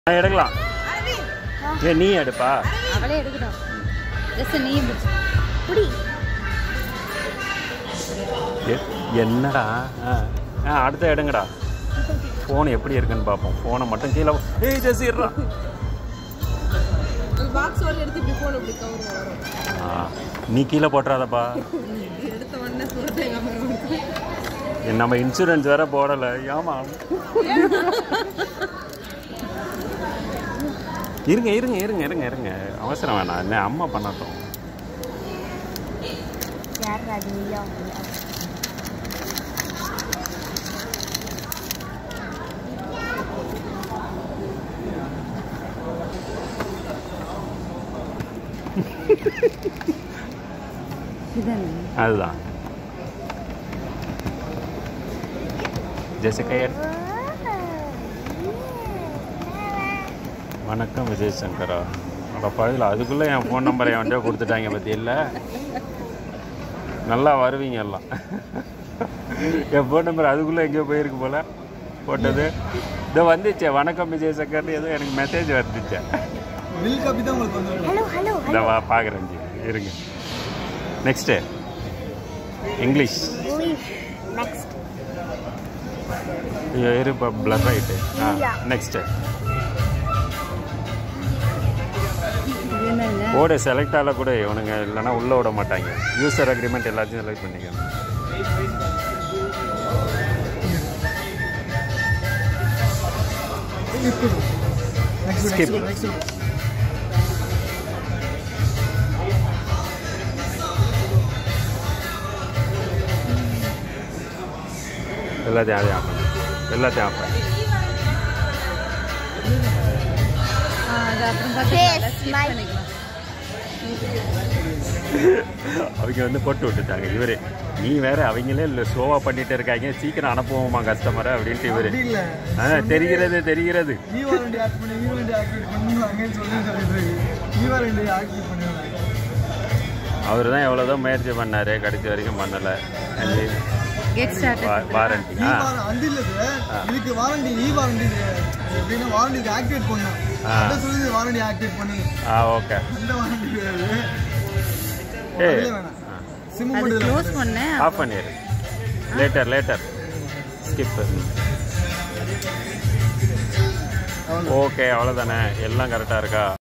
நான் எடுக்கலாம் ஏ நீ எடுப்பா அவளே எடுக்கட்டும் ஜஸ்ட் நீயும் பிடிச்சி புடி எ- என்னடா ஆ ஆ அடுத்த எடுங்கடா ஃபோன் எப்படி இருக்குன்னு பார்ப்போம் ஃபோனை மட்டும் கீழே ஏய் ஜெசிடுறா பாக்ஸ் ஒரு எடுத்து இப்படி போன இப்படி கவர் வரும் ஆ நீ கீழே போட்டுறாதப்பா எடுத்த உடனே சுரத்தை எங்க அம்மா எ- நம்ம இன்சூரன்ஸ் வேற போடலை ஏமா இருங்க இருங்க இருங்க இருங்க இருங்க அவசரம் வேணாம் என்ன அம்மா பண்ணட்டும் யார் அது நீயா இதானே அதுதான் ஜெசிகா எடு வணக்கம் விஜய் சங்கரா அட பழகில் அதுக்குள்ளே என் ஃபோன் நம்பரை என்கிட்ட கொடுத்துட்டாங்க பற்றி இல்லை நல்லா வருவீங்க எல்லாம் என் ஃபோன் நம்பர் அதுக்குள்ளே எங்கேயோ போயிருக்கு போல போட்டது இதோ வந்துச்சே வணக்கம் விஜய் சங்கர்னு ஏதோ எனக்கு மெசேஜ் வந்துச்சே மில்க் காப்பி தான் உங்களுக்கு வந்துடும் ஹலோ ஹலோ இந்த வா பார்க்குறேன் ஜி இருங்க நெக்ஸ்ட்டு இங்கிலீஷ் நெக்ஸ்ட் ஐயோ இரு இப்போ பிளர் ஆகிட்டு ஆ இந்தியா. நெக்ஸ்ட்டு இது என்னங்க ஓட செலக்ட் ஆகல கூட இவனுங்க இல்லைன்னா உள்ளே விட மாட்டாங்க யூசர் அக்ரிமெண்ட் எல்லாத்தையும் செலக்ட் பண்ணிக்கணும் Skip. எல்லாத்தையும் அதையும் ஆப்பேன் எல்லாத்தையும் ஆப்பேன் ஆ அது அப்புறம் பார்த்துக்கலாம் ஸ்கிப் பண்ணிக்கலாம் அவங்க வந்து போட்டு விட்டுட்டாங்க இவரு நீ வேற அவங்களே இல்லை ஷோவா பண்ணிட்டு இருக்காங்க சீக்கிரம் அனுப்புவோமா கஸ்டமரை அப்படின்ட்டு இவரு அப்படி இல்ல ஆ தெரிகிறது தெரிகிறது ஈ வாரண்டி ஆக்ட் பண்ணி ஈ வாரண்டி ஆக்டிவேட் பண்ணுவாங்கன்னு சொல்லி சொல்லிட்டு இருக்கு ஈ வாரண்டி ஆக்டிவேட் பண்ணுவாங்க அவர் தான் எவ்வளோதான் முயற்சி பண்ணாரு கடைசி வரைக்கும் பண்ணலை கெட் ஸ்டார்ட் வாரண்டி ஈ ஆ வாரண்டி அது இல்ல இது. இதுக்கு வாரண்டி ஈ வாரண்டி எப்படின்னா வாரண்டிக்கு ஆக்டிவேட் பண்ணும் ஆ. அதை சொல்லி வாரண்டி ஆக்டிவேட் பண்ணுங்க ஆ ஓகே அந்த வாரண்டி கிடையாது ஏய் அதுல வேணாம் சிம் அது மட்டும் க்ளோஸ் பண்ணேன் ஆஃப் பண்ணிடு லேட்டர் லேட்டர் ஸ்கிப் ஓகே அவ்வளோதானே எல்லாம் கரெக்டாக இருக்கா